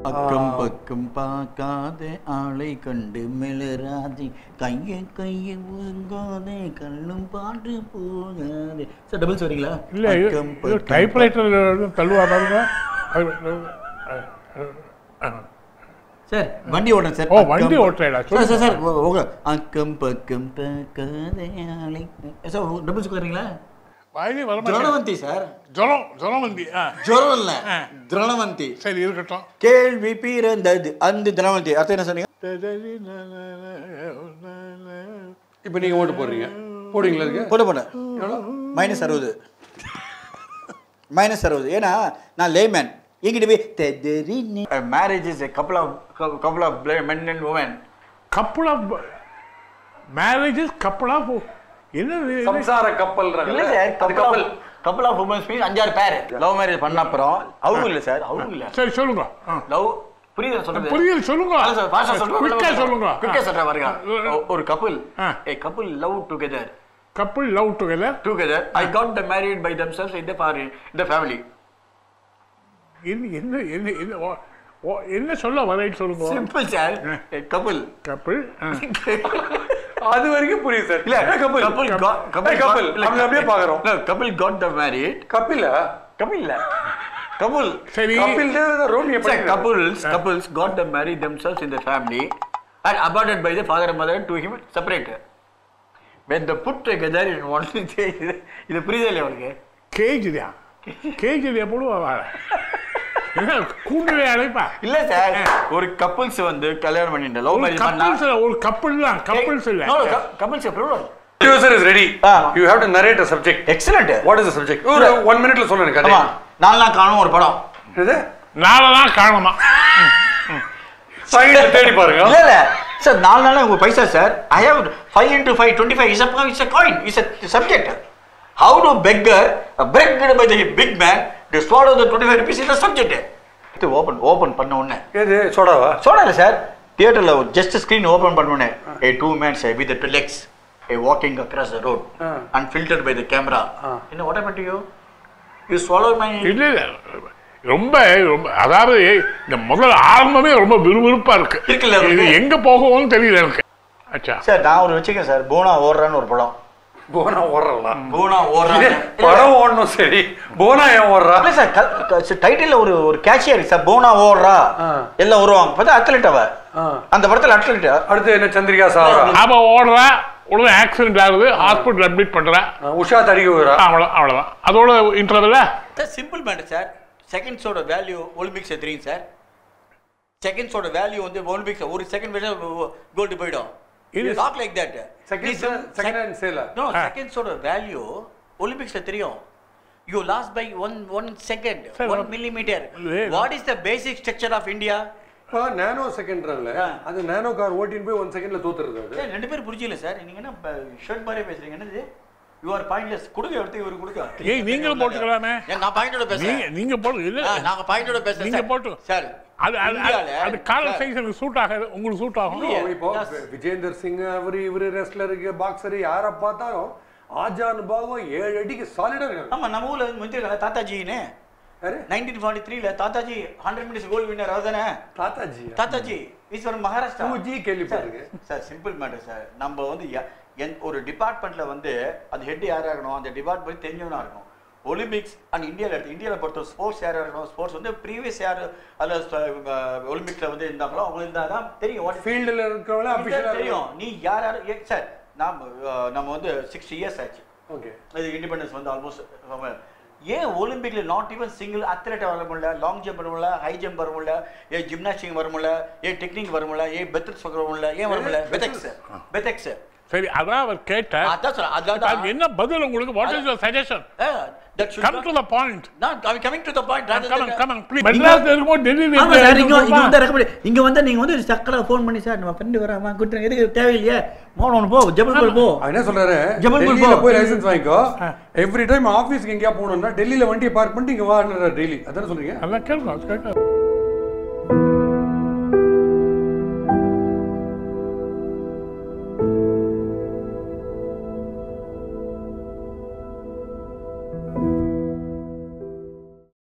அக்கம் பக்கம் பார்க்காத ஆளை கண்டு மிளராதே கைய கைய ஊங்காதே கண்ணும் பாட்டு போகாதே சார் டபுள்ஸ் வரீங்களா இல்ல அக்கம் பக்கம் டைப்ரைட்டர் தள்ளுவா பாருங்க அது- அது- சார் வண்டி ஓடுறேன் சார் ஓ, அக்கம் வண்டி ப- ஓட்டுறீங்களா? சார் சார் சார் ஓ- ஓகே அக்கம் பக்கம் பார்க்காத ஆளை சார் டபுள்ஸ் வரீங்களா வாயிலே வர மாட்டேங்குது. ஜொனவந்தி சார் ஜுரம் ஜுரம் வந்து ஆ ஜொரம் இல்ல திரணவந்தி சரி இருக்கட்டும் கேள்வி பிறந்தது அந்த திரணவந்தி அர்த்தம் என்ன சொன்னீங்க இப்போ நீங்க ஓட்டு போடுறீங்க போடுவீங்களா இதுக்கு போட்டு போட்டேன் மைனஸ் அறுபது மைனஸ் அறுபது ஏன்னா நான் லேமேன் எங்கிட்ட போய் marriage is couple of couple of men and woman couple of marriages couple of என்னது இது? சம்சார கப்பல் இல்ல சார் கப்பல் கப்பல் ஆஃப் உமன்ஸ் மீன்ஸ் அஞ்சாறு பேர் லவ் மேரேஜ் பண்ண அப்புறம் அவங்க இல்ல சார் அவங்க இல்ல சரி சொல்லுங்க ஆ. லவ் புரியுதா சொல்றது புரியுது சொல்லுங்க அதான் சார், fast ஆ சொல்றேன். குயிக்கா சொல்லுங்க குயிக்கா சொல்றேன் பாருங்க ஒ- ஒரு கப்பல் ஆ. a couple love together couple love together together i got them married by themselves in the family in the family என்ன என்ன என்ன என்ன ஓ- ஓ- என்ன சொல்ல வரேன்னு சொல்லுங்க simple sir a couple couple அது வரைக்கும் புரியுது சார் இல்ல கப்பல் couple got couple ஏய், couple. got- இல்ல, அவங்க அப்படியே பார்க்கறோம். no, couple got them married கப்பில couple இல்ல couple சரி கப்பில் ரோட் Sir, couples couples got them married themselves in the family and abandoned by the father and mother to him separate when they put together in one இது இது புரியுதா இல்லையா உனக்கு கேஜிரியா கேஜிரியா போடுவா என்ன கூண்டுவே அழைப்பா இல்ல சார் ஒரு கப்புள்ஸ் வந்து கல்யாணம் பண்ணிட்டு லவ் ஒரு மேரேஜ் பண்ணா கப்புள்ஸ் ஒரு கப்புள் தான் கப்புள்ஸ் இல்ல couples plural user is ready ஆ. You have to narrate a subject excellent what is the subject ஒரு ஒன் மினிட்ல சொல்லுங்க கதை ஆமா நாலு நாள் காணும் ஒரு படம் இது நாளதான் காரணமா சைடுல தேடி பாருங்க இல்ல இல்ல சார் நாலு நாள் உங்க பைசா sir I have five into five twenty five is is a coin is a subject how to beggar beggar by the big man to swallow the twenty five rupees is a subject open open பண்ண உடனே எது சோடாவா சொன்னாரு sir தியேட்டர்ல just screen open பண்ணோனே a two mans with two legs a walking across the road Ah. And filtered by the camera Ah. என்ன what happen to you you swallow my இல்ல இல்ல ரொம்ப ரொம்ப அதாவது இந்த முதல் ஆரம்பமே ரொம்ப விறுவிறுப்பா இருக்கு இருக்குல்ல, இது இருக்கு. எங்க போகும்னு தெரியல எனக்கு அச்சா சார் நான் ஒரு வச்சுக்கேன் சார் போனா ஓடுறான்னு ஒரு படம் போனா ஓடுறலாம் போனா ஓடுறான்னு படம் ஓடணும் சரி போனா ஏன் ஓடுறா இல்ல சார் டைட்டில்ல ஒரு ஒரு கேட்சியா சார் போனா ஓடுறா ஆ. எல்லாம் வருவாங்க பார்த்தா அத்லெட் அவ ஆ. அந்த படத்துல அத்லெட் அடுத்து என்ன சந்திரிகா சாவரா அவ ஓடுறா உடனே ஆக்சிடென்ட் ஆகுது ஹாஸ்பிட்டல் அட்மிட் பண்றா உஷா தடிக்க விடுறா அவ்வளோ அவ்வளோதான் அதோட இன்டர்வல்ல சார் சிம்பிள் மேட்டர் சார் செகண்ட்ஸோட வேல்யூ ஒலிம்பிக்ஸ் தெரியும் சார் செகண்ட்ஸோட வேல்யூ வந்து ஒலிம்பிக்ஸ் ஒரு செகண்ட் வேணா கோல்டு போயிடும் இது- இது not like that second second hand சேல நோ செகண்ட்ஸோட வேல்யூ ஒலிம்பிக்ஸ்ல தெரியும் you lost by one one second Sir, one no. Millimetre இல்ல. What is the basic structure of India இப்போ நானோ செகண்ட்ரல்ல ஆ. அது நானோ கார் ஓட்டின்னு போய் ஒன் செகண்ட்ல தூத்துறது அது சார் ரெண்டு பேரும் புரிஞ்சில சார் நீங்க என்ன ஷர்ட் மாதிரியே பேசுறீங்க என்னது யூ ஆர் பாயிண்ட்லெஸ் கொடுங்க எடுத்து இவரு கொடுங்க ஏய், நீங்களும் போட்டுக்கலாமே. ஏன் நான் பாயிண்டோட நீங்க பேசுறேன் நீங்க போட்டு இல்ல ஆ, நாங்க பாயிண்டோட பேசுறேன் நீங்க சார். போட்டு. சார் அது அது அது- இந்தியால- அது காலர் சார், சைஸ் எனக்கு சூட் ஆகாது உங்களுக்கு சூட் ஆகும் இல்லையே. இப்போ Yes. விஜேந்தர் சிங் அவரு இவரு ரெஸ்லருக்கு பாக்ஸரு யாரை பார்த்தாலும் ஆஜான் பாகம் ஏழு அடிக்கு சாலிடா இருக்காங்க ஆமா நம்ம ஊர்ல முந்திருக்காங்க தாத்தாஜின்னு யாரு நைன்டீன் ஃபார்ட்டி த்ரீல தாத்தாஜி ஹண்ட்ரட் மினிட்ஸ் கோல்டு வின்னர் அவர்தானே தாத்தாஜி தாத்தாஜி இஸ் ஃப்ரம் மகாராஷ்டிரா டூ ஜி கேள்விப்பட்டிருக்கேன் சார் சிம்பிள் மேட்டர் சார் நம்ம வந்து ய- என் ஒரு டிபார்ட்மெண்ட்ல வந்து அந்த ஹெட் யாரா இருக்கணும் அந்த டிபார்ட்மெண்ட் தெரிஞ்சவனா இருக்கணும் ஒலிம்பிக்ஸ் அண்ட் இந்தியாவில் எடுத்து இந்தியாவில் பொறுத்த ஸ்போர்ட்ஸ் யாரா இருக்கணும் ஸ்போர்ட்ஸ் வந்து ப்ரீவியஸ் யார் அதில் ஒலிம்பிக்ஸ்ல வந்து இருந்தாங்களோ அவங்க இருந்தால் தான் தெரியும் what is- ஃபீல்டில் இருக்கிறவங்கள இது அஃபிஷியலாக தெரியும் நீ யார் யார் ஏ, சார் நாம் அஹ், நம்ம வந்து சிக்ஸ்டி இயர்ஸ் ஆச்சு ஓகே இது இண்டிபெண்டன்ஸ் வந்து ஆல்மோஸ்ட் ஏன் ஒலிம்பிக்ல நாட் ஈவன் சிங்கிள் அத்லெட் வர முடியல லாங் ஜம்ப் வர முடியல ஹை ஜம்ப் வர முடியல ஏன் ஜிம்னாஸ்டிக் வர முடியல ஏன் டெக்னிக் வர முடியல ஏன் பெத்ரிக்ஸ் வர முடியல ஏன் வர முடியல பெத்தெக்ஸ் பெத்தெக்ஸ் சரி அதான் அவர் கேட்டார் அதான் சார் அதுக்கு அதான் என்ன பதில் உங்களுக்கு what is your suggestion that should come to the point நான் coming to the point come come please Madras இருக்கும்போது டெல்லி ஆமா சார் இங்க இங்க வந்து ரெக்கமெண்ட் இங்க வந்து நீங்க வந்து சக்கரை ஃபோன் பண்ணி சார் நம்ம ஃப்ரெண்ட் வராமா கூட்டுறேன் எதுக்கு தேவையில்லையே மோனோன் போ ஜபல்பூர் போ அவன் என்ன சொல்றாரு ஜபல்பூர் டெல்லியில போ. போய் லைசென்ஸ் வாங்கிக்கோ எவ்ரி டைம் ஆஃபீஸ்க்கு எங்கேயா போகணும்னா டெல்லியில வண்டியை பார்க் பண்ணிட்டு இங்க வாடுற டெய்லி அதானே சொல்றீங்க அதான் கேட்கணும் கேட்கணும்